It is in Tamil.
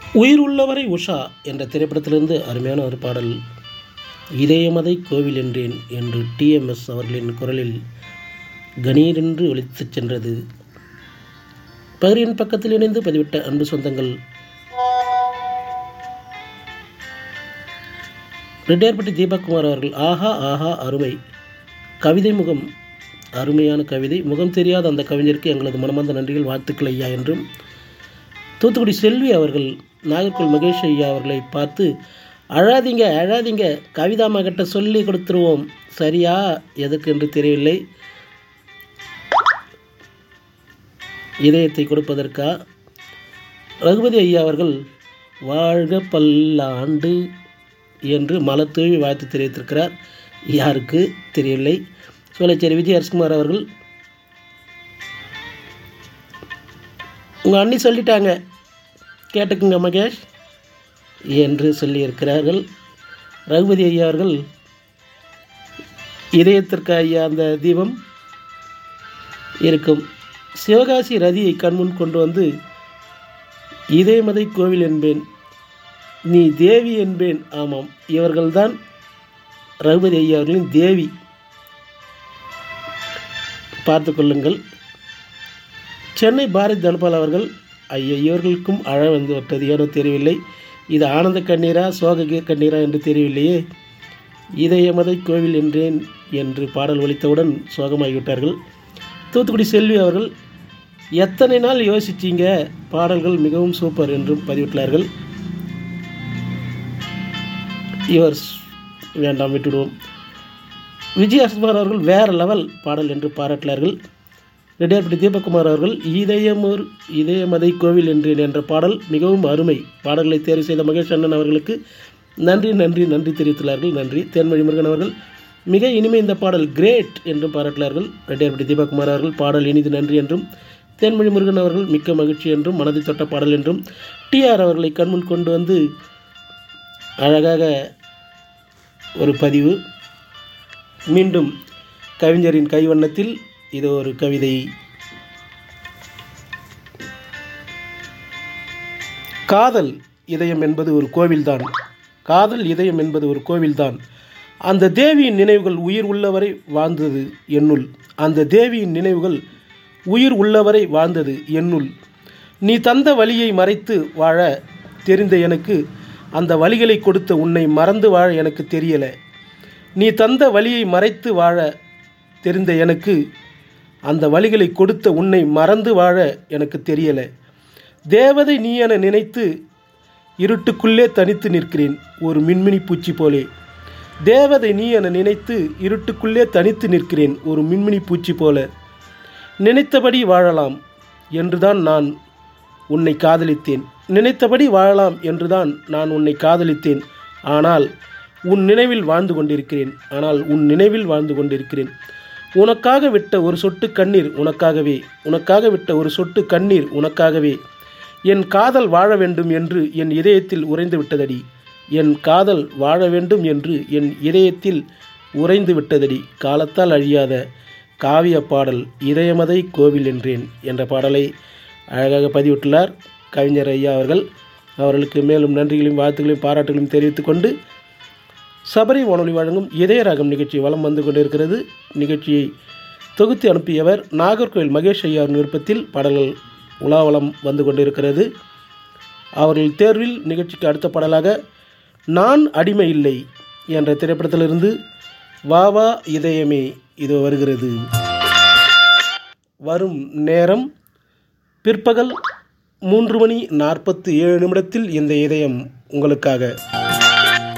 உயிர் உள்ளவரை உஷா என்ற திரைப்படத்திலிருந்து அருமையான ஒரு பாடல் இதயமதை கோவில் என்றேன் என்று டிஎம்எஸ் அவர்களின் குரலில் கணீரென்று ஒலித்துச் சென்றது பகிரின் பக்கத்தில் இணைந்து பதிவிட்ட அன்பு சொந்தங்கள் ரெட்டியார்பட்டி தீபக்குமார் அவர்கள் ஆஹா ஆஹா அருமை கவிதை முகம் அருமையான கவிதை முகம் தெரியாத அந்த கவிஞருக்கு எங்களது மனமார்ந்த நன்றிகள் வாழ்த்துக்கள் ஐயா என்றும் தூத்துக்குடி செல்வி அவர்கள் நாகர்கோவில் மகேஷ் ஐயா அவர்களை பார்த்து அழாதீங்க அழாதீங்க கவிதாமா கிட்ட சொல்லி கொடுத்துருவோம் சரியா எதுக்கு என்று தெரியவில்லை இதயத்தை கொடுப்பதற்கா ரகுபதி ஐயா அவர்கள் வாழ்க பல்லாண்டு என்று மலத்தூவி வாழ்த்து தெரிவித்திருக்கிறார் யாருக்கு தெரியவில்லை சோலைச்சேரி விஜய் அரசுகுமார் அவர்கள் உங்கள் அண்ணி சொல்லிட்டாங்க கேட்டுக்குங்க மகேஷ் என்று சொல்லியிருக்கிறார்கள் ரகுபதி ஐயா அவர்கள் இதயத்திற்கு ஐயா அந்த தீபம் இருக்கும் சிவகாசி ரதியை கண்முன் கொண்டு வந்து இதயமதை கோவில் என்பேன் நீ தேவி என்பேன் ஆமாம் இவர்கள்தான் ரகுபதி ஐயா அவர்களின் தேவி பார்த்து கொள்ளுங்கள் சென்னை பாரதி தனபால் அவர்கள் ஐயா இவர்களுக்கும் அழ வந்து விட்டது ஏனோ தெரியவில்லை இது ஆனந்த கண்ணீரா சோக கண்ணீரா என்று தெரியவில்லையே இதயமதை கோவில் என்றேன் என்று பாடல் ஒலித்தவுடன் சோகமாகிவிட்டார்கள் தூத்துக்குடி செல்வி அவர்கள் எத்தனை நாள் யோசிச்சீங்க பாடல்கள் மிகவும் சூப்பர் என்றும் பதிவிட்டார்கள் இவர் வேண்டாம் விட்டுடுவோம் விஜய் அஸ்மார் அவர்கள் வேறு லெவல் பாடல் என்று பாராட்டினார்கள் ரெட்டியார்பட்டி தீபக்குமார் அவர்கள் இதயமோர் இதயமதை கோவில் என்றேன் என்ற பாடல் மிகவும் அருமை பாடல்களை தேர்வு செய்த மகேஷ் அண்ணன் அவர்களுக்கு நன்றி நன்றி நன்றி தெரிவித்துள்ளார்கள் நன்றி தேன்மொழி முருகன் அவர்கள் மிக இனிமை இந்த பாடல் கிரேட் என்றும் பாராட்டினார்கள் ரெட்டியார்பட்டி தீபக்குமார் அவர்கள் பாடல் இனிது நன்றி என்றும் தேன்மொழி முருகன் அவர்கள் மிக்க மகிழ்ச்சி என்றும் மனதை தொட்ட பாடல் என்றும் டிஆர் அவர்களை கண்முன் கொண்டு வந்து அழகாக ஒரு பதிவு மீண்டும் கவிஞரின் கைவண்ணத்தில் இது ஒரு கவிதை காதல் இதயம் என்பது ஒரு கோவில்தான் காதல் இதயம் என்பது ஒரு கோவில்தான் அந்த தேவியின் நினைவுகள் உயிர் உள்ளவரை வாழ்ந்தது என்னுள் அந்த தேவியின் நினைவுகள் உயிர் உள்ளவரை வாழ்ந்தது என்னுள் நீ தந்த வழியை மறைத்து வாழ தெரிந்த எனக்கு அந்த வழிகளை கொடுத்த உன்னை மறந்து வாழ எனக்கு தெரியலை நீ தந்த வழியை மறைத்து வாழ தெரிந்த எனக்கு அந்த வழிகளை கொடுத்த உன்னை மறந்து வாழ எனக்கு தெரியலை தேவதை நீ என நினைத்து இருட்டுக்குள்ளே தனித்து நிற்கிறேன் ஒரு மின்மினி பூச்சி போலே தேவதை நீ என நினைத்து இருட்டுக்குள்ளே தனித்து நிற்கிறேன் ஒரு மின்மினி பூச்சி போல நினைத்தபடி வாழலாம் என்றுதான் நான் உன்னை காதலித்தேன் நினைத்தபடி வாழலாம் என்றுதான் நான் உன்னை காதலித்தேன் ஆனால் உன் நினைவில் வாழ்ந்து கொண்டிருக்கிறேன் ஆனால் உன் நினைவில் வாழ்ந்து கொண்டிருக்கிறேன் உனக்காக விட்ட ஒரு சொட்டு கண்ணீர் உனக்காகவே உனக்காக விட்ட ஒரு சொட்டு கண்ணீர் உனக்காகவே என் காதல் வாழ வேண்டும் என்று என் இதயத்தில் உறைந்து விட்டதடி என் காதல் வாழ வேண்டும் என்று என் இதயத்தில் உறைந்து விட்டதடி காலத்தால் அழியாத காவிய பாடல் இதயமதை கோவில் என்றேன் என்ற பாடலை அழகாக பதிவிட்டுள்ளார் கவிஞர் ஐயா அவர்கள் அவர்களுக்கு மேலும் நன்றிகளையும் வாழ்த்துக்களையும் பாராட்டுகளையும் தெரிவித்துக்கொண்டு சபரி வானொலி வழங்கும் இதயராகம் நிகழ்ச்சி வலம் வந்து கொண்டிருக்கிறது நிகழ்ச்சியை தொகுத்து அனுப்பியவர் நாகர்கோவில் மகேஷ் ஐயாவின் விருப்பத்தில் பாடல்கள் உலாவலம் வந்து கொண்டிருக்கிறது அவர்கள் தேர்வில் நிகழ்ச்சிக்கு அடுத்த பாடலாக நான் அடிமை இல்லை என்ற திரைப்படத்திலிருந்து வா வா இதயமே இது வருகிறது வரும் நேரம் பிற்பகல் மூன்று மணி நாற்பத்தி ஏழு நிமிடத்தில் இந்த இதயம் உங்களுக்காக